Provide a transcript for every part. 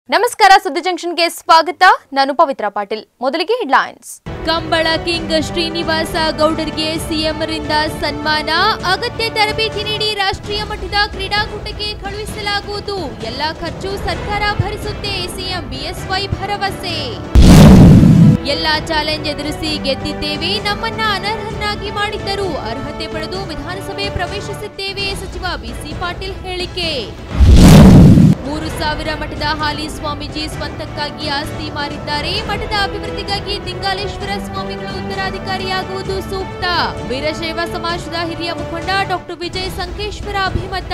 ನಮಸ್ಕಾರ ಸುದ್ದಿ ಜಂಕ್ಷನ್ಗೆ ಸ್ವಾಗತ ನಾನು ಪವಿತ್ರ ಪಾಟೀಲ್ ಮೊದಲಿಗೆ ಹೆಡ್ಲೈನ್ಸ್ ಕಂಬಳ ಕಿಂಗ್ ಶ್ರೀನಿವಾಸ ಗೌಡರಿಗೆ ಸಿಎಂರಿಂದ ಸನ್ಮಾನ ಅಗತ್ಯ ತರಬೇತಿ ನೀಡಿ ರಾಷ್ಟ್ರೀಯ ಮಟ್ಟದ ಕ್ರೀಡಾಕೂಟಕ್ಕೆ ಕಳುಹಿಸಲಾಗುವುದು ಎಲ್ಲ ಖರ್ಚು ಸರ್ಕಾರ ಭರಿಸುತ್ತೆ ಸಿಎಂ ಬಿಎಸ್ವೈ ಭರವಸೆ ಎಲ್ಲ ಚಾಲೆಂಜ್ ಎದುರಿಸಿ ಗೆದ್ದಿದ್ದೇವೆ ನಮ್ಮನ್ನ ಅನರ್ಹರನ್ನಾಗಿ ಮಾಡಿದ್ದರು ಅರ್ಹತೆ ಪಡೆದು ವಿಧಾನಸಭೆ ಪ್ರವೇಶಿಸಿದ್ದೇವೆ ಸಚಿವ ಬಿಸಿ ಪಾಟೀಲ್ ಹೇಳಿಕೆ ಮೂರು ಸಾವಿರ ಮಠದ ಹಾಲಿ ಸ್ವಾಮೀಜಿ ಸ್ವಂತಕ್ಕಾಗಿ ಆಸ್ತಿ ಮಾರಿದ್ದಾರೆ ಮಠದ ಅಭಿವೃದ್ಧಿಗಾಗಿ ದಿಂಗಾಲೇಶ್ವರ ಸ್ವಾಮಿಗಳು ಉತ್ತರಾಧಿಕಾರಿಯಾಗುವುದು ಸೂಕ್ತ ವೀರಶೈವ ಸಮಾಜದ ಹಿರಿಯ ಮುಖಂಡ ಡಾಕ್ಟರ್ ವಿಜಯ್ ಸಂಕೇಶ್ವರ ಅಭಿಮತ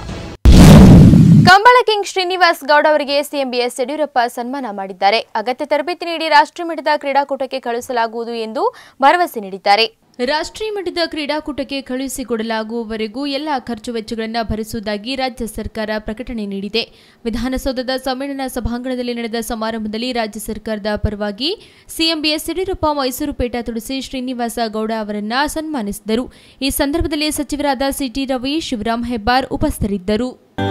ಕಂಬಳ ಕಿಂಗ್ ಶ್ರೀನಿವಾಸ್ ಗೌಡ ಅವರಿಗೆ ಸಿಎಂ ಬಿಎಸ್ ಯಡಿಯೂರಪ್ಪ ಸನ್ಮಾನ ಮಾಡಿದ್ದಾರೆ ಅಗತ್ಯ ತರಬೇತಿ ನೀಡಿ ರಾಷ್ಟ್ರೀಯ ಮಟ್ಟದ ಕ್ರೀಡಾಕೂಟಕ್ಕೆ ಕಳುಹಿಸಲಾಗುವುದು ಎಂದು ಭರವಸೆ ನೀಡಿದ್ದಾರೆ ರಾಷ್ಟ್ರೀಯ ಮಟ್ಟದ ಕ್ರೀಡಾಕೂಟಕ್ಕೆ ಕಳುಹಿಸಿಕೊಡಲಾಗುವವರೆಗೂ ಎಲ್ಲ ಖರ್ಚು ವೆಚ್ಚಗಳನ್ನು ಭರಿಸುವುದಾಗಿ ರಾಜ್ಯ ಸರ್ಕಾರ ಪ್ರಕಟಣೆ ನೀಡಿದೆ ವಿಧಾನಸೌಧದ ಸಮ್ಮೇಳನ ಸಭಾಂಗಣದಲ್ಲಿ ನಡೆದ ಸಮಾರಂಭದಲ್ಲಿ ರಾಜ್ಯ ಸರ್ಕಾರದ ಪರವಾಗಿ ಸಿಎಂ ಬಿಎಸ್ ಯಡಿಯೂರಪ್ಪ ಮೈಸೂರು ಪೇಟ ತುಳಸಿ ಶ್ರೀನಿವಾಸ ಗೌಡ ಅವರನ್ನ ಸನ್ಮಾನಿಸಿದರು ಈ ಸಂದರ್ಭದಲ್ಲಿ ಸಚಿವರಾದ ಸಿಟಿ ರವಿ ಶಿವರಾಮ್ ಹೆಬ್ಬಾರ್ ಉಪಸ್ಥಿತರಿದ್ದರು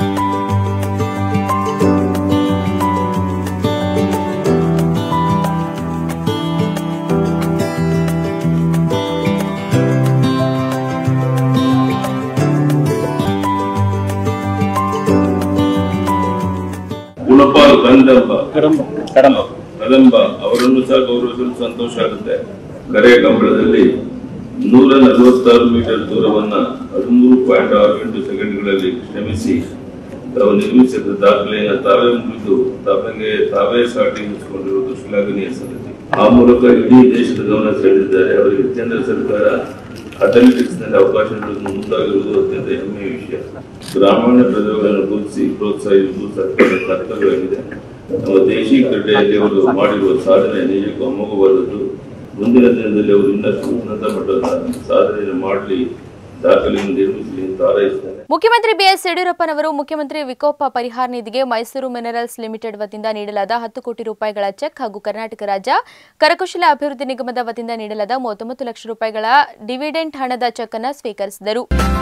ಗುಣಪಾಲ್ ಕಂದಂಬ ಕಡಂಬ ಕಡಂಬ ಕದಂಬ ಅವರನ್ನು ಸಹ ಗೌರವಿಸಲು ಸಂತೋಷ ಆಗುತ್ತೆ ಕರೆ ಕಂಬಳದಲ್ಲಿ ನೂರ ನಲವತ್ತಾರು ಮೀಟರ್ ದೂರವನ್ನ ಹದಿಮೂರು ಪಾಯಿಂಟ್ ಆರು ಎಂಟು ಸೆಕೆಂಡ್ಗಳಲ್ಲಿ ಶ್ರಮಿಸಿ ತಾವು ನಿರ್ಮಿಸಿದ ದಾಖಲೆಯನ್ನು ತಾವೇ ಮುಗಿದು ತಮಗೆ ತಾವೇ ಸಾಟಿ ಮುಚ್ಚಿಕೊಂಡಿರುವುದು ಶ್ಲಾಘನೀಯ ಸಂಗತಿ ಆ ಮೂಲಕ ಇಡೀ ದೇಶದ ಗಮನ ಸೆಳೆದಿದ್ದಾರೆ ಅವರಿಗೆ ಕೇಂದ್ರ ಸರ್ಕಾರ ಅಥ್ಲೆಟಿಕ್ಸ್ ನಲ್ಲಿ ಅವಕಾಶ ನೀಡುವುದು ಮುಂದಾಗಿರುವುದು ಅತ್ಯಂತ ಹೆಮ್ಮೆಯ ವಿಷಯ ಗ್ರಾಮೀಣ ಪ್ರಜೆಗಳನ್ನು ಗುರುತಿಸಿ ಪ್ರೋತ್ಸಾಹಿಸುವುದು ಸರ್ಕಾರದ ಕರ್ತವ್ಯವಾಗಿದೆ ನಮ್ಮ ದೇಶಿ ಕ್ರೀಡೆಯಲ್ಲಿ ಅವರು ಮಾಡಿರುವ ಸಾಧನೆ ನಿಜಕ್ಕೂ ಅಮೋಘವಾದದ್ದು ಮುಂದಿನ ದಿನದಲ್ಲಿ ಅವರು ಇನ್ನಷ್ಟು ಉನ್ನತ ಮಟ್ಟದ ಸಾಧನೆಯನ್ನು ಮಾಡಲಿ ದಾಖಲೆಯನ್ನು ನಿರ್ಮಿಸಲಿ ಅಂತ ಹಾರೈಸ್ತೇನೆ ಮುಖ್ಯಮಂತ್ರಿ ಬಿಎಸ್ ಯಡಿಯೂರಪ್ಪನವರು ಮುಖ್ಯಮಂತ್ರಿ ವಿಕೋಪ ಪರಿಹಾರ ನಿಧಿಗೆ ಮೈಸೂರು ಮಿನರಲ್ಸ್ ಲಿಮಿಟೆಡ್ ವತಿಯಿಂದ ನೀಡಲಾದ ಹತ್ತು ಕೋಟಿ ರೂಪಾಯಿಗಳ ಚೆಕ್ ಹಾಗೂ ಕರ್ನಾಟಕ ರಾಜ್ಯ ಕರಕುಶಲ ಅಭಿವೃದ್ಧಿ ನಿಗಮದ ವತಿಯಿಂದ ನೀಡಲಾದ ಮೂವತ್ತೊಂಬತ್ತು ಲಕ್ಷ ರೂಪಾಯಿಗಳ ಡಿವಿಡೆಂಟ್ ಹಣದ ಚೆಕ್ ಅನ್ನು ಸ್ವೀಕರಿಸಿದರು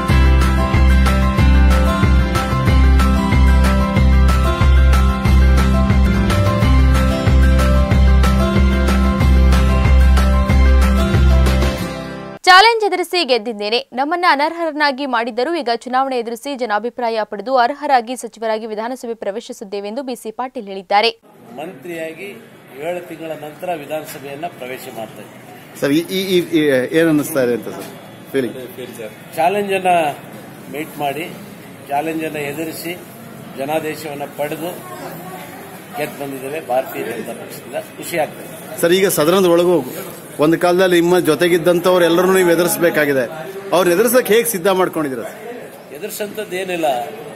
ಚಾಲೆಂಜ್ ಎದುರಿಸಿ ಗೆದ್ದಿದ್ದೇನೆ ನಮ್ಮನ್ನ ಅನರ್ಹರನ್ನಾಗಿ ಮಾಡಿದ್ದರೂ ಈಗ ಚುನಾವಣೆ ಎದುರಿಸಿ ಜನಾಭಿಪ್ರಾಯ ಪಡೆದು ಅರ್ಹರಾಗಿ ಸಚಿವರಾಗಿ ವಿಧಾನಸಭೆ ಪ್ರವೇಶಿಸುತ್ತೇವೆ ಎಂದು ಬಿಸಿ ಪಾಟೀಲ್ ಹೇಳಿದ್ದಾರೆ ಮಂತ್ರಿಯಾಗಿ ಏಳು ತಿಂಗಳ ನಂತರ ವಿಧಾನಸಭೆಯನ್ನ ಪ್ರವೇಶ ಮಾಡ್ತಾ ಇದ್ದೀನಿ ಸರ್ ಈ ಈ- ಈ ಈ- ಏನ್ ಅನ್ನಿಸ್ತಾ ಇದೆ ಅಂತ ಸರ್ ಫೀಲಿಂಗ್ ಚಾಲೆಂಜ್ ಅನ್ನ ಮೀಟ್ ಮಾಡಿ ಚಾಲೆಂಜ್ ಅನ್ನ ಎದುರಿಸಿ ಜನಾದೇಶವನ್ನ ಪಡೆದು ಗೆದ್ದು ಬಂದಿದ್ದೇವೆ ಭಾರತೀಯ ಜನತಾ ಪಕ್ಷದಿಂದ ಖುಷಿ ಆಗ್ತದೆ ಸರ್ ಈಗ ಸದನದ ಒಳಗೂ ಒಂದು ಕಾಲದಲ್ಲಿ ನಿಮ್ಮ ಜೊತೆಗಿದ್ದಂಥವ್ರು ಎಲ್ಲರೂ ನೀವು ಎದುರಿಸಬೇಕಾಗಿದೆ ಅವ್ರು ಎದುರಿಸಕ್ಕೆ ಹೇಗೆ ಸಿದ್ಧ ಮಾಡ್ಕೊಂಡಿದ್ದೀರ ಎದುರಿಸಂಥದ್ದು ಏನಿಲ್ಲ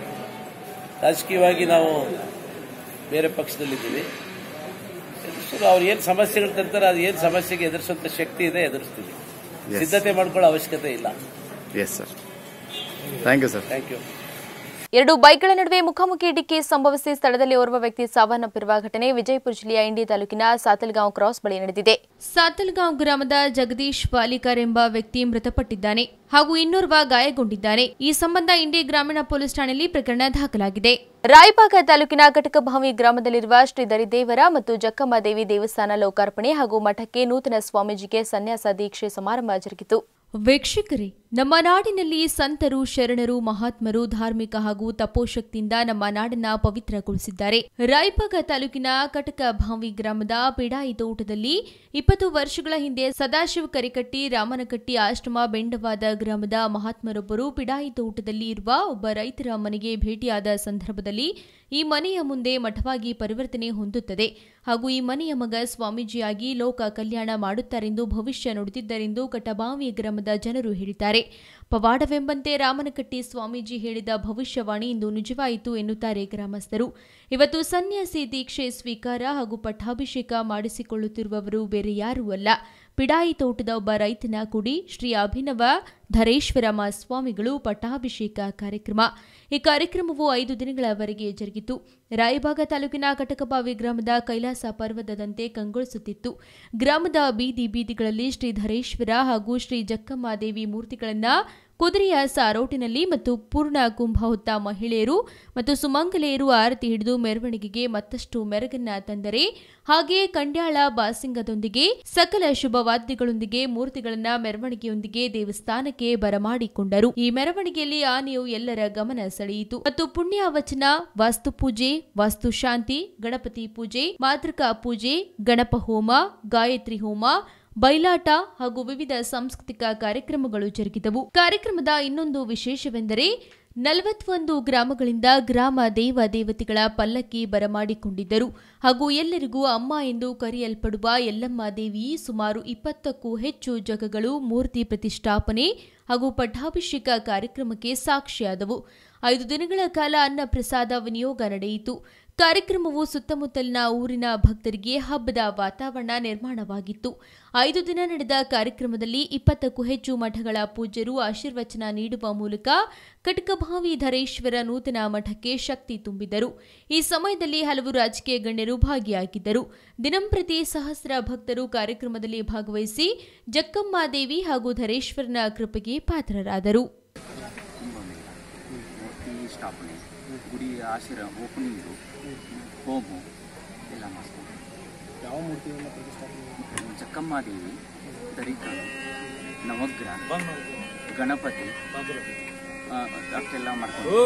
ರಾಜಕೀಯವಾಗಿ ನಾವು ಬೇರೆ ಪಕ್ಷದಲ್ಲಿದ್ದೀವಿ ಎದುರಿಸಲು ಅವ್ರು ಏನು ಸಮಸ್ಯೆಗಳು ತರ್ತಾರೆ ಅದು ಏನು ಸಮಸ್ಯೆಗೆ ಎದುರಿಸುವಂತ ಶಕ್ತಿ ಇದೆ ಎದುರಿಸ್ತೀವಿ Yes. ಸಿದ್ಧತೆ ಮಾಡ್ಕೊಳ್ಳೋ ಅವಶ್ಯಕತೆ ಇಲ್ಲ yes sir thank you sir thank you ಎರಡು ಬೈಕ್ಗಳ ನಡುವೆ ಮುಖಾಮುಖಿ ಡಿಕ್ಕಿ ಸಂಭವಿಸಿ ಸ್ಥಳದಲ್ಲಿ ಓರ್ವ ವ್ಯಕ್ತಿ ಸಾವನ್ನಪ್ಪಿರುವ ಘಟನೆ ವಿಜಯಪುರ ಜಿಲ್ಲೆಯ ಇಂಡಿ ತಾಲೂಕಿನ ಸಾತಲ್ಗಾಂವ್ ಕ್ರಾಸ್ ಬಳಿ ನಡೆದಿದೆ ಸಾತಲ್ಗಾಂವ್ ಗ್ರಾಮದ ಜಗದೀಶ್ ಪಾಲಿಕರ್ ಎಂಬ ವ್ಯಕ್ತಿ ಮೃತಪಟ್ಟಿದ್ದಾನೆ ಹಾಗೂ ಇನ್ನೋರ್ವ ಗಾಯಗೊಂಡಿದ್ದಾನೆ ಈ ಸಂಬಂಧ ಇಂಡಿ ಗ್ರಾಮೀಣ ಪೊಲೀಸ್ ಠಾಣೆಯಲ್ಲಿ ಪ್ರಕರಣ ದಾಖಲಾಗಿದೆ ರಾಯಬಾಗ ತಾಲೂಕಿನ ಕಟಕಭಾವಿ ಗ್ರಾಮದಲ್ಲಿರುವ ಶ್ರೀ ದರಿದೇವರ ಮತ್ತು ಜಕ್ಕಮ್ಮ ದೇವಿ ದೇವಸ್ಥಾನ ಲೋಕಾರ್ಪಣೆ ಹಾಗೂ ಮಠಕ್ಕೆ ನೂತನ ಸ್ವಾಮೀಜಿಗೆ ಸನ್ಯಾಸ ದೀಕ್ಷೆ ಸಮಾರಂಭ ಜರುಗಿತು ವೀಕ್ಷಕರೇ ನಮ್ಮ ನಾಡಿನಲ್ಲಿ ಸಂತರು ಶರಣರು ಮಹಾತ್ಮರು ಧಾರ್ಮಿಕ ಹಾಗೂ ತಪೋಶಕ್ತಿಯಿಂದ ನಮ್ಮ ನಾಡನ್ನ ಪವಿತ್ರಗೊಳಿಸಿದ್ದಾರೆ ರಾಯಬಾಗ ತಾಲೂಕಿನ ಕಟಕ ಭಾವಿ ಗ್ರಾಮದ ಪಿಡಾಯಿ ತೋಟದಲ್ಲಿ ಇಪ್ಪತ್ತು ವರ್ಷಗಳ ಹಿಂದೆ ಸದಾಶಿವ ಕರಿಕಟ್ಟಿ ರಾಮನಕಟ್ಟಿ ಆಶ್ರಮ ಬೆಂಡವಾದ ಗ್ರಾಮದ ಮಹಾತ್ಮರೊಬ್ಬರು ಪಿಡಾಯಿ ತೋಟದಲ್ಲಿ ಇರುವ ಒಬ್ಬ ರೈತರ ಮನೆಗೆ ಭೇಟಿಯಾದ ಸಂದರ್ಭದಲ್ಲಿ ಈ ಮನೆಯ ಮುಂದೆ ಮಠವಾಗಿ ಪರಿವರ್ತನೆ ಹೊಂದುತ್ತದೆ ಹಾಗೂ ಈ ಮನೆಯ ಮಗ ಸ್ವಾಮೀಜಿಯಾಗಿ ಲೋಕ ಕಲ್ಯಾಣ ಮಾಡುತ್ತಾರೆಂದು ಭವಿಷ್ಯ ನುಡಿದಿದ್ದರೆಂದು ಕಟಬಾವಿ ಗ್ರಾಮದ ಜನರು ಹೇಳಿದ್ದಾರೆ ಪವಾಡವೆಂಬಂತೆ ರಾಮನಕಟ್ಟಿ ಸ್ವಾಮೀಜಿ ಹೇಳಿದ ಭವಿಷ್ಯವಾಣಿ ಇಂದು ನಿಜವಾಯಿತು ಎನ್ನುತ್ತಾರೆ ಗ್ರಾಮಸ್ಥರು ಇವತ್ತು ಸನ್ಯಾಸಿ ದೀಕ್ಷೆ ಸ್ವೀಕಾರ ಹಾಗೂ ಪಟ್ಟಾಭಿಷೇಕ ಮಾಡಿಸಿಕೊಳ್ಳುತ್ತಿರುವವರು ಬೇರೆ ಯಾರೂ ಅಲ್ಲ ಪಿಡಾಯಿ ತೋಟದ ಒಬ್ಬ ರೈತನ ಕುಡಿ ಶ್ರೀ ಅಭಿನವ ಧರೇಶ್ವರಮ ಸ್ವಾಮಿಗಳು ಪಟ್ಟಾಭಿಷೇಕ ಕಾರ್ಯಕ್ರಮ ಈ ಕಾರ್ಯಕ್ರಮವು ಐದು ದಿನಗಳವರೆಗೆ ಜರುಗಿತು ರಾಯಬಾಗ ತಾಲೂಕಿನ ಕಟಕಬಾವಿ ಗ್ರಾಮದ ಕೈಲಾಸ ಪರ್ವತದಂತೆ ಕಂಗೊಳಿಸುತ್ತಿತ್ತು ಗ್ರಾಮದ ಬೀದಿ ಬೀದಿಗಳಲ್ಲಿ ಶ್ರೀ ಧರೇಶ್ವರ ಹಾಗೂ ಶ್ರೀ ಜಕ್ಕಮ್ಮ ದೇವಿ ಮೂರ್ತಿಗಳನ್ನ ಕುದುರೆಯ ಸಾರೋಟಿನಲ್ಲಿ ಮತ್ತು ಪೂರ್ಣ ಕುಂಭ ಹೊತ್ತ ಮಹಿಳೆಯರು ಮತ್ತು ಸುಮಂಗಲೆಯರು ಆರತಿ ಹಿಡಿದು ಮೆರವಣಿಗೆಗೆ ಮತ್ತಷ್ಟು ಮೆರಗನ್ನ ತಂದರೆ ಹಾಗೆಯೇ ಕಂಡ್ಯಾಳ ಬಾಸಿಂಗದೊಂದಿಗೆ ಸಕಲ ಶುಭ ವಾದ್ಯಗಳೊಂದಿಗೆ ಮೂರ್ತಿಗಳನ್ನ ಮೆರವಣಿಗೆಯೊಂದಿಗೆ ದೇವಸ್ಥಾನಕ್ಕೆ ಬರಮಾಡಿಕೊಂಡರು ಈ ಮೆರವಣಿಗೆಯಲ್ಲಿ ಆನೆಯು ಎಲ್ಲರ ಗಮನ ಸೆಳೆಯಿತು ಮತ್ತು ಪುಣ್ಯ ವಚನ ವಾಸ್ತುಪೂಜೆ ವಾಸ್ತುಶಾಂತಿ ಗಣಪತಿ ಪೂಜೆ ಮಾತೃಕಾ ಪೂಜೆ ಗಣಪ ಹೋಮ ಗಾಯತ್ರಿ ಹೋಮ ಬಯಲಾಟ ಹಾಗೂ ವಿವಿಧ ಸಾಂಸ್ಕೃತಿಕ ಕಾರ್ಯಕ್ರಮಗಳು ಜರುಗಿದವು ಕಾರ್ಯಕ್ರಮದ ಇನ್ನೊಂದು ವಿಶೇಷವೆಂದರೆ ನಲವತ್ತೊಂದು ಗ್ರಾಮಗಳಿಂದ ಗ್ರಾಮ ದೇವ ದೇವತೆಗಳ ಪಲ್ಲಕ್ಕಿ ಬರಮಾಡಿಕೊಂಡಿದ್ದರು ಹಾಗೂ ಎಲ್ಲರಿಗೂ ಅಮ್ಮ ಎಂದು ಕರೆಯಲ್ಪಡುವ ಯಲ್ಲಮ್ಮ ದೇವಿ ಸುಮಾರು ಇಪ್ಪತ್ತಕ್ಕೂ ಹೆಚ್ಚು ಜಗಗಳು ಮೂರ್ತಿ ಪ್ರತಿಷ್ಠಾಪನೆ ಹಾಗೂ ಪಟ್ಟಾಭಿಷೇಕ ಕಾರ್ಯಕ್ರಮಕ್ಕೆ ಸಾಕ್ಷಿಯಾದವು ಐದು ದಿನಗಳ ಕಾಲ ಅನ್ನ ಪ್ರಸಾದ ವಿನಿಯೋಗ ನಡೆಯಿತು ಕಾರ್ಯಕ್ರಮವು ಸುತ್ತಮುತ್ತಲಿನ ಊರಿನ ಭಕ್ತರಿಗೆ ಹಬ್ಬದ ವಾತಾವರಣ ನಿರ್ಮಾಣವಾಗಿತ್ತು ಐದು ದಿನ ನಡೆದ ಕಾರ್ಯಕ್ರಮದಲ್ಲಿ ಇಪ್ಪತ್ತಕ್ಕೂ ಹೆಚ್ಚು ಮಠಗಳ ಪೂಜ್ಯರು ಆಶೀರ್ವಚನ ನೀಡುವ ಮೂಲಕ ಕಟಕಭಾವಿ ಧರೇಶ್ವರ ನೂತನ ಮಠಕ್ಕೆ ಶಕ್ತಿ ತುಂಬಿದರು ಈ ಸಮಯದಲ್ಲಿ ಹಲವು ರಾಜಕೀಯ ಗಣ್ಯರು ಭಾಗಿಯಾಗಿದ್ದರು ದಿನಂಪ್ರತಿ ಸಹಸ್ರ ಭಕ್ತರು ಕಾರ್ಯಕ್ರಮದಲ್ಲಿ ಭಾಗವಹಿಸಿ ಜಕ್ಕಮ್ಮ ದೇವಿ ಹಾಗೂ ಧರೇಶ್ವರನ ಕೃಪೆಗೆ ಪಾತ್ರರಾದರು ಮೂರ್ತಿ ಸ್ಥಾಪನೆ ಗುಡಿ ಆಶೀರ ಓಪನಿಂಗು ಹೋಮು ಎಲ್ಲ ಮಾಡಿಸ್ಕೊಂಡು ಯಾವ ಮೂರ್ತಿಗಳನ್ನ ಪ್ರತಿಷ್ಠಾಪನೆ ಜಕ್ಕಮ್ಮ ದೇವಿ ದರಿಕರು ನವಗ್ರಹ ಗಣಪತಿ ಆ, ಅಷ್ಟೆಲ್ಲ ಮಾಡ್ಕೊಂಡು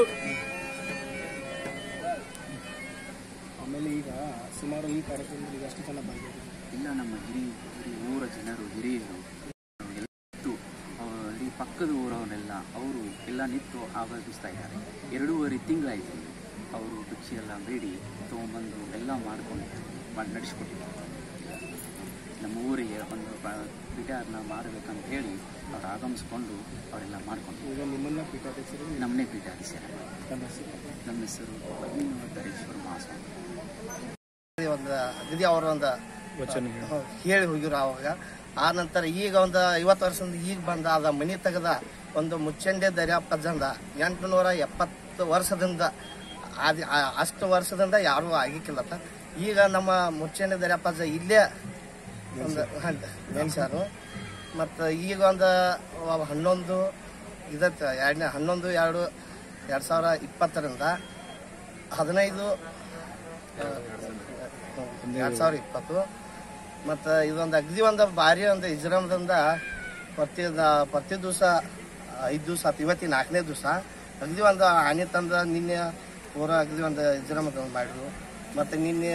ಆಮೇಲೆ ಈಗ ಸುಮಾರು ಈ ಕಾರ್ಯಕ್ರಮದಲ್ಲಿ ಈಗ ಎಷ್ಟು ಜನ ಭಾಗಿಯಾಗಿದ್ದಾರೆ ಇಲ್ಲ ನಮ್ಮ ಹಿರಿ ಹಿರಿ ಊರ ಜನರು ಹಿರಿಯರು ಎಲ್ಲ ನಿಂತು ಆ, ಈ ಪಕ್ಕದ ಊರವರೆಲ್ಲ ಅವರು ಎಲ್ಲ ನಿಂತು ಆವರಿಸ್ತಾ ಇದ್ದಾರೆ ಎರಡೂವರೆ ತಿಂಗಳಾಯಿತು ಅವರು ಭಿಕ್ಷೆ ಎಲ್ಲ ಬೇಡಿ ತೊಗೊಂಬಂದು ಎಲ್ಲ ಮಾಡ್ಕೊಂಡು ಮಾಡಿ ನಡೆಸ್ಕೊಟ್ಟಿದ್ದಾರೆ ನಮ್ಮ ಊರಿಗೆ ಒಂದು ಗಿಟಾರ್ನ ಮಾಡಬೇಕಂತ ಹೇಳಿ ಅವ್ರು ಆಗಮಿಸ್ಕೊಂಡು ಅವರೆಲ್ಲ ಮಾಡ್ಕೊಂಡು ಈಗ ನಿಮ್ಮನ್ನ ಪೀಠಾಧ್ಯಕ್ಷರು ನಮ್ಮನೆ ಪೀಠಾಧೀಶರ ತಮ್ಮ ಹೆಸರು ನಮ್ಮ ಹೆಸರು ಪದ್ಮಿನೋತ್ತರೇಶ್ವರ ಮಹಾಸ್ವಾಮಿ ಒಂದು ಅಗದಿ ಅವರ ಒಂದು ವಚನ ಹ್ಮ್, ಹೇಳಿ ಹೋಗಿರು ಅವಾಗ ಆ ನಂತರ ಈಗ ಒಂದು ಐವತ್ತು ವರ್ಷದಿಂದ ಈಗ ಬಂದ ಅದ ಮನಿ ತೆಗೆದ ಒಂದು ಮುಚ್ಚಂಡೆ ದರ್ಯಾಪಜ್ಜಂದ ಎಂಟುನೂರ ಎಪ್ಪತ್ತು ವರ್ಷದಿಂದ ಆದಿ ಆ- ಅಷ್ಟು ವರ್ಷದಿಂದ ಯಾರೂ ಆಗಿಕ್ಕಿಲ್ಲತ್ತ ಈಗ ನಮ್ಮ ಮುಚ್ಚಂಡೆ ದರ್ಯಾಪಜ್ಜ ಇಲ್ಲೇ ಒಂದು ನೆನೆಸಾರು ಮತ್ತು ಈಗ ಒಂದು ಹನ್ನೊಂದು ಇದಕ್ಕೆ ಎರಡನೇ ಹನ್ನೊಂದು ಎರಡು ಎರಡು ಸಾವಿರ ಇಪ್ಪತ್ತರಿಂದ ಹದಿನೈದು ಎರಡು ಸಾವಿರ ಇಪ್ಪತ್ತು ಮತ್ತು ಇದೊಂದು ಅಗದಿ ಒಂದು ಭಾರಿ ಒಂದು ಇಜ್ರಾಮದಿಂದ ಪ್ರತಿ ದ- ಪ್ರತಿ ದಿವಸ ಐದು ದಿವಸ ಆತು ಇವತ್ತಿನ ನಾಲ್ಕನೇ ದಿವಸ ಅಗದಿ ಒಂದು ಆನೆ ತಂದ ನಿನ್ನೆ ಪೂರ ಅಗದಿ ಒಂದು ಇಜ್ರಾಮದ ಮಾಡಿದ್ರು ಮತ್ತು ನಿನ್ನೆ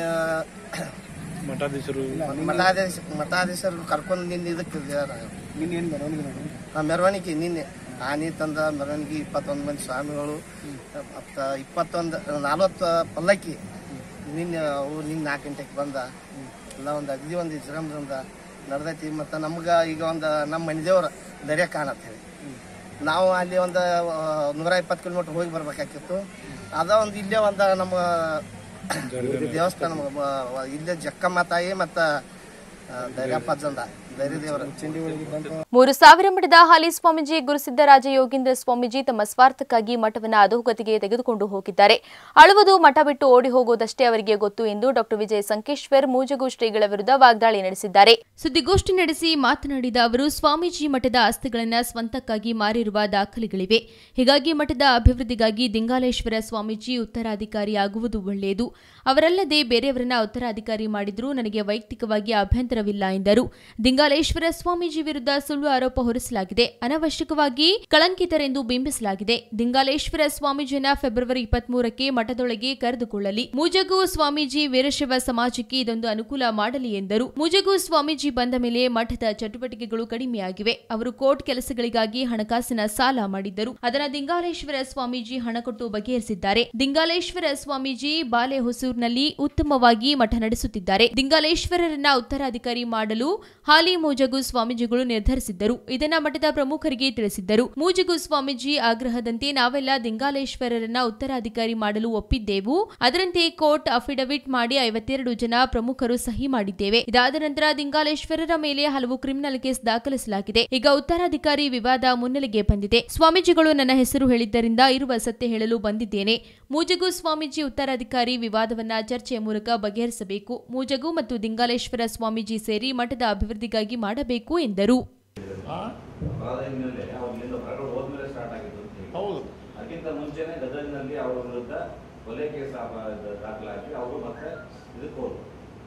ಮಠಾಧೀಶರು ಮಠಾಧೀಶ ಮಠಾಧೀಶರು ಕರ್ಕೊಂಡು ನಿನ್ನೆ ಇದಕ್ಕೆ ನಿನ್ನೇನು ಮೆರವಣಿಗೆ ಮಾಡಿ ಆ ಮೆರವಣಿಗೆ ನಿನ್ನೆ ಆನೆ ತಂದ ಮೆರವಣಿಗೆ ಇಪ್ಪತ್ತೊಂದು ಮಂದಿ ಸ್ವಾಮಿಗಳು ಮತ್ತು ಇಪ್ಪತ್ತೊಂದು ನಲ್ವತ್ತು ಪಲ್ಲಕ್ಕಿ ನಿನ್ನೆ ಅವು ನಿನ್ನೆ ನಾಲ್ಕು ಗಂಟೆಗೆ ಬಂದ ಎಲ್ಲ ಒಂದು ಅಗದಿ ಒಂದು ವಿಶ್ರಾಮದಿಂದ ನಡೆದೈತಿ ಮತ್ತು ನಮ್ಗೆ ಈಗ ಒಂದು ನಮ್ಮ ಮನೆ ದೇವ್ರ ದರ್ಯಾ ಕಾಣತ್ತೇವೆ ನಾವು ಅಲ್ಲಿ ಒಂದು ಆ, ನೂರ ಇಪ್ಪತ್ತು ಕಿಲೋಮೀಟ್ರ್ ಹೋಗಿ ಬರ್ಬೇಕಾಗಿತ್ತು ಅದ ಒಂದು ಇಲ್ಲೇ ಒಂದು ನಮ್ಮ ದೇವಸ್ಥಾನ ಮ- ಇಲ್ಲೇ ಜಕ್ಕಮ್ಮ ತಾಯಿ ಮತ್ತು ದರ್ಯಾಪಜ್ಜಂದ ದರ್ಯ ದೇವರ ಚಂಡಿ ಒಳಗೆ ಬಂತ ಮೂರು ಸಾವಿರ ಮಠದ ಹಾಲಿ ಸ್ವಾಮೀಜಿ ಗುರುಸಿದ್ದರಾಜ ಯೋಗೀಂದ್ರ ಸ್ವಾಮೀಜಿ ತಮ್ಮ ಸ್ವಾರ್ಥಕ್ಕಾಗಿ ಮಠವನ್ನು ಅಧೋಗತಿಗೆ ತೆಗೆದುಕೊಂಡು ಹೋಗಿದ್ದಾರೆ ಅಳುವುದು ಮಠ ಬಿಟ್ಟು ಓಡಿ ಹೋಗುವುದಷ್ಟೇ ಅವರಿಗೆ ಗೊತ್ತು ಎಂದು ಡಾಕ್ಟರ್ ವಿಜಯ ಸಂಕೇಶ್ವರ್ ಮೂಜಗು ಶ್ರೀಗಳ ವಿರುದ್ಧ ವಾಗ್ದಾಳಿ ನಡೆಸಿದ್ದಾರೆ ಸುದ್ದಿಗೋಷ್ಠಿ ನಡೆಸಿ ಮಾತನಾಡಿದ ಅವರು ಸ್ವಾಮೀಜಿ ಮಠದ ಆಸ್ತಿಗಳನ್ನು ಸ್ವಂತಕ್ಕಾಗಿ ಮಾರಿರುವ ದಾಖಲೆಗಳಿವೆ ಹೀಗಾಗಿ ಮಠದ ಅಭಿವೃದ್ಧಿಗಾಗಿ ದಿಂಗಾಲೇಶ್ವರ ಸ್ವಾಮೀಜಿ ಉತ್ತರಾಧಿಕಾರಿಯಾಗುವುದು ಒಳ್ಳೆಯದು ಅವರಲ್ಲದೆ ಬೇರೆಯವರನ್ನ ಉತ್ತರಾಧಿಕಾರಿ ಮಾಡಿದ್ರೂ ನನಗೆ ವೈಯಕ್ತಿಕವಾಗಿ ಅಭ್ಯಂತರವಿಲ್ಲ ಎಂದರು ದಿಂಗಾಲೇಶ್ವರ ಸ್ವಾಮೀಜಿ ವಿರುದ್ಧ ಸುಳ್ಳು ಆರೋಪ ಹೊರಿಸಲಾಗಿದೆ ಅನವಶ್ಯಕವಾಗಿ ಕಳಂಕಿತರೆಂದು ಬಿಂಬಿಸಲಾಗಿದೆ ದಿಂಗಾಲೇಶ್ವರ ಸ್ವಾಮೀಜಿಯನ್ನ ಫೆಬ್ರವರಿ ಇಪ್ಪತ್ಮೂರಕ್ಕೆ ಮಠದೊಳಗೆ ಕರೆದುಕೊಳ್ಳಲಿ ಮೂಜಗು ಸ್ವಾಮೀಜಿ ವೀರಶೈವ ಸಮಾಜಕ್ಕೆ ಇದೊಂದು ಅನುಕೂಲ ಮಾಡಲಿ ಎಂದರು ಮೂಜಗು ಸ್ವಾಮೀಜಿ ಬಂದ ಮೇಲೆ ಮಠದ ಚಟುವಟಿಕೆಗಳು ಕಡಿಮೆಯಾಗಿವೆ ಅವರು ಕೋರ್ಟ್ ಕೆಲಸಗಳಿಗಾಗಿ ಹಣಕಾಸಿನ ಸಾಲ ಮಾಡಿದ್ದರು ಅದನ್ನ ದಿಂಗಾಲೇಶ್ವರ ಸ್ವಾಮೀಜಿ ಹಣ ಕೊಟ್ಟು ಬಗೆಹರಿಸಿದ್ದಾರೆ ದಿಂಗಾಲೇಶ್ವರ ಸ್ವಾಮೀಜಿ ಬಾಲೆ ಹೊಸೂರಿನಲ್ಲಿ ಉತ್ತಮವಾಗಿ ಮಠ ನಡೆಸುತ್ತಿದ್ದಾರೆ ದಿಂಗಾಲೇಶ್ವರರನ್ನ ಉತ್ತರಾಧಿಕಾರಿ ಮಾಡಲು ಹಾಲಿ ಮೂಜಗು ಸ್ವಾಮೀಜಿಗಳು ನಿರ್ಧರಿಸಿದ್ದರು ಇದನ್ನ ಮಠದ ಪ್ರಮುಖರಿಗೆ ತಿಳಿಸಿದ್ದರು ಮೂಜಗು ಸ್ವಾಮೀಜಿ ಆಗ್ರಹದಂತೆ ನಾವೆಲ್ಲ ದಿಂಗಾಲೇಶ್ವರರನ್ನ ಉತ್ತರಾಧಿಕಾರಿ ಮಾಡಲು ಒಪ್ಪಿದ್ದೆವು ಅದರಂತೆ ಕೋರ್ಟ್ ಅಫಿಡವಿಟ್ ಮಾಡಿ ಐವತ್ತೆರಡು ಜನ ಪ್ರಮುಖರು ಸಹಿ ಮಾಡಿದ್ದೇವೆ ಇದಾದ ನಂತರ ದಿಂಗಾಲೇಶ್ವರರ ಮೇಲೆ ಹಲವು ಕ್ರಿಮಿನಲ್ ಕೇಸ್ ದಾಖಲಿಸಲಾಗಿದೆ ಈಗ ಉತ್ತರಾಧಿಕಾರಿ ವಿವಾದ ಮುನ್ನೆಲೆಗೆ ಬಂದಿದೆ ಸ್ವಾಮೀಜಿಗಳು ನನ್ನ ಹೆಸರು ಹೇಳಿದ್ದರಿಂದ ಇರುವ ಸತ್ಯ ಹೇಳಲು ಬಂದಿದ್ದೇನೆ ಮೂಜಗು ಸ್ವಾಮೀಜಿ ಉತ್ತರಾಧಿಕಾರಿ ವಿವಾದವನ್ನ ಚರ್ಚೆಯ ಮೂಲಕ ಬಗೆಹರಿಸಬೇಕು ಮೂಜಗು ಮತ್ತು ದಿಂಗಾಲೇಶ್ವರ ಸ್ವಾಮೀಜಿ ಸೇರಿ ಮಠದ ಅಭಿವೃದ್ಧಿಗಾಗಿ ಮಾಡಬೇಕು ಎಂದರು ಆದ ಹಿನ್ನೆಲೆ ಅವ್ರಿಂದ ಹೊರಗಡೆ ಹೋದ್ಮೇಲೆ ದಾಖಲಾಗಿ ಅವರು ಮತ್ತೆ ಇದಕ್ಕೆ ಹೋದ್ರು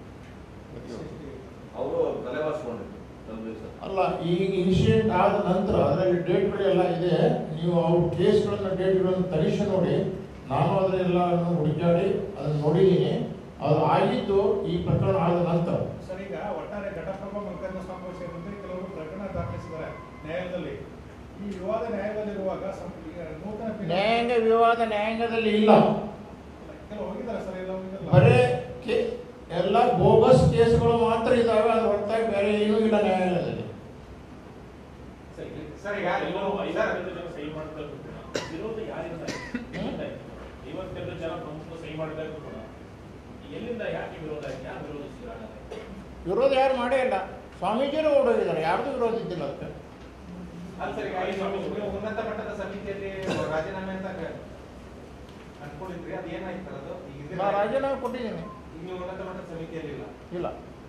ಅವರು ತಲೆವಾಸ್ಕೊಂಡಿದ್ರು ಒಂದು ದಿವಸ ಅಲ್ಲ ಈಗ ಇನ್ಸಿಡೆಂಟ್ ಆದ ನಂತರ ಅದರಲ್ಲಿ ಡೇಟ್ಗಳೆಲ್ಲ ಇದೆ ನೀವು ಅವ್ರ ಕೇಸ್ಗಳನ್ನ ಡೇಟ್ಗಳನ್ನು ತರಿಸಿ ನೋಡಿ ನಾನು ಅದನ್ನೆಲ್ಲ ಹುಡುಕಾಡಿ ಅದನ್ನ ನೋಡಿದ್ದೀನಿ ಅದು ಆಗಿದ್ದು ಈ ಪ್ರಕರಣ ಆದ ನಂತರ ಸರ್ ಈಗ ಒಟ್ಟಾರೆ ಘಟಪ್ರಭ ಮಲ್ಕರ್ಣ ಸ್ವಾಮಿ ಸೇರಿದಂತೆ ಕೆಲವರು ಪ್ರಕರಣ ದಾಖಲಿಸಿದ್ದಾರೆ ನ್ಯಾಯಾಲಯದಲ್ಲಿ ಈ ವಿವಾದ ನ್ಯಾಯಾಲಯದಲ್ಲಿರುವಾಗ ಸಂ- ಈಗ ನೂತನ ಪಿನ- ನ್ಯಾಯಾಂಗ ವಿವಾದ ನ್ಯಾಯಾಂಗದಲ್ಲಿ ಇಲ್ಲ ಕೆಲವು ಹೋಗಿದ್ದಾರೆ ಸರ್ ಎಲ್ಲ ಹೋಗಿದ್ದಾರೆ ಬರೇ ಕೇ ಎಲ್ಲ ಬೋಗಸ್ ಕೇಸ್ಗಳು ಮಾತ್ರ ಇದಾವೆ ಅದ್ರ ಹೊರತಾಗಿ ಬೇರೆ ಏನೂ ಇಲ್ಲ ನ್ಯಾಯಾಲಯದಲ್ಲಿ ಸರ್ ಈಗ ಐವತ್ತೆರಡು ಜನ ಸಹಿ ಮಾಡಿದಾಗ ಕೂಡ ವಿರೋಧ ಯಾರಿಂದ ಎಲ್ಲಿಂದ ಆಯ್ತು? ಐವತ್ತೆರಡು ಜನ ಪ್ರಮುಖರು ಸಹಿ ಮಾಡಿದಾಗ ಕೂಡ ಎಲ್ಲಿಂದ ಯಾಕೆ ವಿರೋಧ ಆಯ್ತು ಯಾರು ವಿರೋಧಿಸಿದ್ದಾರೆ ವಿರೋಧ ಯಾರು ಮಾಡೇ ಇಲ್ಲ ಸ್ವಾಮೀಜಿಯವರು ಓಡೋಗಿದ್ದಾರೆ ಯಾರ್ದು ವಿರೋಧ ಇದ್ದಿಲ್ಲ ಅದಕ್ಕೆ ಅಲ್ಲ ಸರ್ ಈಗ ಈ ನೀವು ಉನ್ನತ ಮಟ್ಟದ ಸಮಿತಿಯಲ್ಲಿ ರಾಜೀನಾಮೆ ಅಂತ ಕ- ಅನ್ಕೊಂಡಿದ್ರಿ ಅದು ಏನಾಯ್ತು ಸರ್ ಅದು ಈಗ ಇದಿಲ್ಲ. ನಾ ರಾಜೀನಾಮೆ ಕೊಟ್ಟಿದ್ದೀನಿ ಈಗ ನೀವು ಉನ್ನತ ಮಟ್ಟದ ಸಮಿತಿಯಲ್ಲಿ ಇಲ್ಲ ಇಲ್ಲ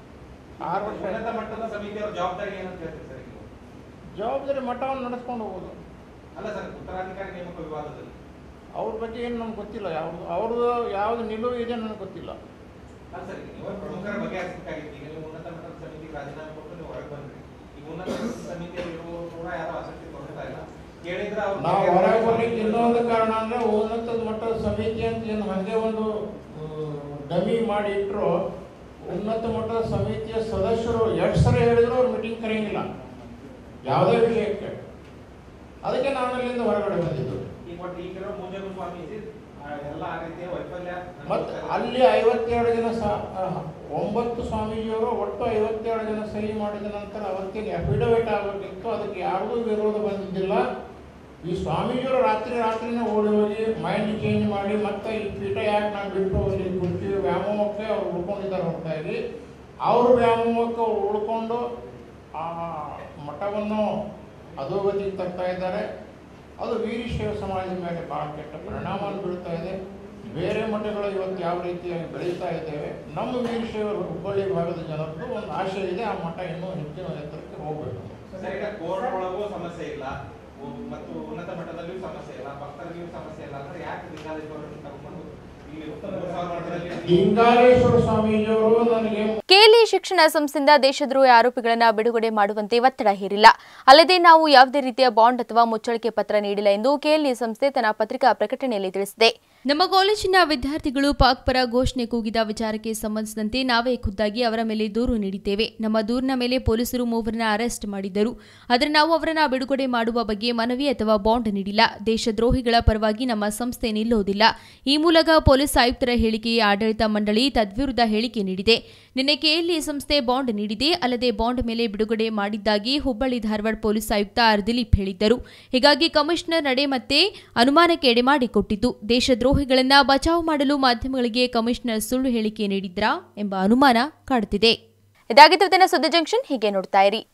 ಆರು ವರ್ಷ ಉನ್ನತ ಮಟ್ಟದ ಸಮಿತಿಯವರ ಜವಾಬ್ದಾರಿ ಏನಂತ ಹೇಳ್ತೀರಿ ಸರ್ ಈಗ ನೀವು? ಜವಾಬ್ದಾರಿ ಮಟ್ಟವನ್ನು ನಡೆಸ್ಕೊಂಡು ಹೋಗೋದು ಅಲ್ಲ ಸರ್ ಉತ್ತರಾಧಿಕಾರಿ ನೇಮಕ ವಿವಾದದಲ್ಲಿ ಅವ್ರ ಬಗ್ಗೆ ಏನು ನಮ್ಗೆ ಗೊತ್ತಿಲ್ಲ ಯಾವ್ದು ಅವ್ರದ್ದು ಯಾವ್ದು ನಿಲುವು ಇದೆ ನನಗೆ ಗೊತ್ತಿಲ್ಲ ಅಲ್ಲ ಸರ್ ಈಗ ನೀವು ಪ್ರಮುಖರ ಬಗೆಹರಿಸಬೇಕಾಗಿತ್ತು ಈಗ ನೀವು ಉನ್ನತ ಮಟ್ಟದ ಸಮಿತಿಗೆ ರಾಜೀನಾಮೆ ಕೊಟ್ಟು ನೀವು ಹೊರಗೆ ಬಂದ್ರಿ ಈಗ ಉನ್ನತ ಮಟ್ಟದ ಸಮಿತಿಯಲ್ಲಿ ಇರುವವರು ಕೂಡ ಯಾರು ಆಸಕ್ತಿ ತೋರ್ತಾ ಇಲ್ಲ ಕೇಳಿದ್ರೆ ಅವ್ರು ನಾವು ಹೊರಗೆ ಬರ್ಲಿಕ್ಕೆ ಇನ್ನೊಂದು ಕಾರಣ ಅಂದ್ರೆ ಉನ್ನತ ಮಟ್ಟದ ಸಮಿತಿ ಅಂತ ಏನು ಹಂಗೆ ಒಂದು ಡಮಿ ಮಾಡಿ ಇಟ್ಟರು ಉನ್ನತ ಮಟ್ಟದ ಸಮಿತಿಯ ಸದಸ್ಯರು ಎಷ್ಟು ಸಲ ಹೇಳಿದ್ರು ಅವ್ರು ಮೀಟಿಂಗ್ ಕರೆಯಂಗಿಲ್ಲ ಯಾವುದೇ ವಿಷಯಕ್ಕೆ ಅದಕ್ಕೆ ನಾನು ಅಲ್ಲಿಂದ ಹೊರಗಡೆ ಬಂದಿದ್ದು ಈಗ ಒಟ್ಟು ಈಗಿರೋ ಮುಂಜಾನೆ ಸ್ವಾಮೀಜಿ ಆ, ಎಲ್ಲ ಆ ರೀತಿಯ ವೈಫಲ್ಯ ಮತ್ತೆ ಅಲ್ಲಿ ಐವತ್ತೆರಡು ಜನ ಸಹ ಆ, ಒಂಬತ್ತು ಸ್ವಾಮೀಜಿಯವರು ಒಟ್ಟು ಐವತ್ತೆರಡು ಜನ ಸಹಿ ಮಾಡಿದ ನಂತರ ಅವತ್ತಿಗೆ ಅಫಿಡವಿಟ್ ಆಗಬೇಕಿತ್ತು ಅದಕ್ಕೆ ಯಾರಿಗೂ ವಿರೋಧ ಬಂದಿದ್ದಿಲ್ಲ ಈ ಸ್ವಾಮೀಜಿಯವರು ರಾತ್ರಿ ರಾತ್ರಿನೇ ಓಡಿ ಹೋಗಿ ಮೈಂಡ್ ಚೇಂಜ್ ಮಾಡಿ ಮತ್ತೆ ಈ ಪೀಠ ಯಾಕೆ ನಾನು ಬಿಟ್ಟು ಹೋಗಿ ಕುರ್ಚಿ ವ್ಯಾಮೋಹಕ್ಕೆ ಅವ್ರು ಉಳ್ಕೊಂಡಿದ್ದಾರೆ ಹೊರತಾಗಿ ಅವ್ರ ವ್ಯಾಮೋಹಕ್ಕೆ ಅವ್ರು ಉಳ್ಕೊಂಡು ಆ ಮಠವನ್ನು ಅಧೋಗತಿಗೆ ತರ್ತಾ ಇದ್ದಾರೆ ಅದು ವೀರಶೈವ ಸಮಾಜದ ಮೇಲೆ ಬಹಳ ಕೆಟ್ಟ ಪರಿಣಾಮವನ್ನು ಬೀಳ್ತಾ ಇದೆ ಬೇರೆ ಮಠಗಳು ಇವತ್ತು ಯಾವ ರೀತಿಯಾಗಿ ಬೆಳೀತಾ ಇದ್ದೇವೆ ನಮ್ಮ ವೀರಶೈವರು ಹುಬ್ಬಳ್ಳಿ ಭಾಗದ ಜನರದ್ದು ಒಂದು ಆಶೆ ಇದೆ ಆ ಮಠ ಇನ್ನೂ ಹೆಚ್ಚಿನ ಎತ್ತರಕ್ಕೆ ಹೋಗಬೇಕು ಸರ್ ಈಗ ಕೋರ್ಟ್ ಒಳಗೂ ಸಮಸ್ಯೆ ಇಲ್ಲ ಉ- ಮತ್ತು ಉನ್ನತ ಮಟ್ಟದಲ್ಲಿಯೂ ಸಮಸ್ಯೆ ಇಲ್ಲ ಭಕ್ತರಲ್ಲಿಯೂ ಸಮಸ್ಯೆ ಇಲ್ಲ ಅಂದ್ರೆ ಯಾಕೆ ಲಿಂಗಾಲೇಶ್ವರನ್ನು ಕರ್ಕೊಂಡು ಇಲ್ಲಿ ಉತ್ತರ ಮೂರು ಮಠದಲ್ಲಿ ಲಿಂಗಾಲೇಶ್ವರ ಸ್ವಾಮೀಜಿಯವರು ನನಗೆ ಕೆಎಲ್ಇ ಶಿಕ್ಷಣ ಸಂಸ್ಥೆಯಿಂದ ದೇಶದ್ರೋಹಿ ಆರೋಪಿಗಳನ್ನು ಬಿಡುಗಡೆ ಮಾಡುವಂತೆ ಒತ್ತಡ ಹೇರಿಲ್ಲ ಅಲ್ಲದೆ ನಾವು ಯಾವುದೇ ರೀತಿಯ ಬಾಂಡ್ ಅಥವಾ ಮುಚ್ಚಳಿಕೆ ಪತ್ರ ನೀಡಿಲ್ಲ ಎಂದು ಕೆಎಲ್ಇ ಸಂಸ್ಥೆ ತನ್ನ ಪತ್ರಿಕಾ ಪ್ರಕಟಣೆಯಲ್ಲಿ ತಿಳಿಸಿದೆ ನಮ್ಮ ಕಾಲೇಜಿನ ವಿದ್ಯಾರ್ಥಿಗಳು ಪಾಕ್ ಪರ ಘೋಷಣೆ ಕೂಗಿದ ವಿಚಾರಕ್ಕೆ ಸಂಬಂಧಿಸಿದಂತೆ ನಾವೇ ಖುದ್ದಾಗಿ ಅವರ ಮೇಲೆ ದೂರು ನೀಡಿದ್ದೇವೆ ನಮ್ಮ ದೂರಿನ ಮೇಲೆ ಪೊಲೀಸರು ಮೂವರನ್ನ ಅರೆಸ್ಟ್ ಮಾಡಿದ್ದರು ಆದರೆ ನಾವು ಅವರನ್ನ ಬಿಡುಗಡೆ ಮಾಡುವ ಬಗ್ಗೆ ಮನವಿ ಅಥವಾ ಬಾಂಡ್ ನೀಡಿಲ್ಲ ದೇಶದ್ರೋಹಿಗಳ ಪರವಾಗಿ ನಮ್ಮ ಸಂಸ್ಥೆ ನಿಲ್ಲೋದಿಲ್ಲ ಈ ಮೂಲಕ ಪೊಲೀಸ್ ಆಯುಕ್ತರ ಹೇಳಿಕೆಗೆ ಆಡಳಿತ ಮಂಡಳಿ ತದ್ವಿರುದ್ಧ ಹೇಳಿಕೆ ನೀಡಿದೆ ನಿನ್ನೆ ಕೆಎಲ್ಇ ಸಂಸ್ಥೆ ಬಾಂಡ್ ನೀಡಿದೆ ಅಲ್ಲದೆ ಬಾಂಡ್ ಮೇಲೆ ಬಿಡುಗಡೆ ಮಾಡಿದ್ದಾಗಿ ಹುಬ್ಬಳ್ಳಿ ಧಾರವಾಡ ಪೊಲೀಸ್ ಆಯುಕ್ತ ಆರ್ ದಿಲೀಪ್ ಹೇಳಿದ್ದರು ಹೀಗಾಗಿ ಕಮಿಷನರ್ ನಡೆ ಮತ್ತೆ ಅನುಮಾನಕ್ಕೆ ಎಡೆಮಾಡಿಕೊಟ್ಟಿದ್ದು ದೇಶದ್ರೋಹಿಗಳನ್ನ ಬಚಾವ್ ಮಾಡಲು ಮಾಧ್ಯಮಗಳಿಗೆ ಕಮಿಷನರ್ ಸುಳ್ಳು ಹೇಳಿಕೆ ನೀಡಿದ್ರಾ ಎಂಬ ಅನುಮಾನ ಕಾಡುತ್ತಿದೆ ಇದಾಗಿತ್ತು ಇವತ್ತಿನ ಸುದ್ದಿ ಜಂಕ್ಷನ್ ಹೀಗೆ ನೋಡ್ತಾ ಇರಿ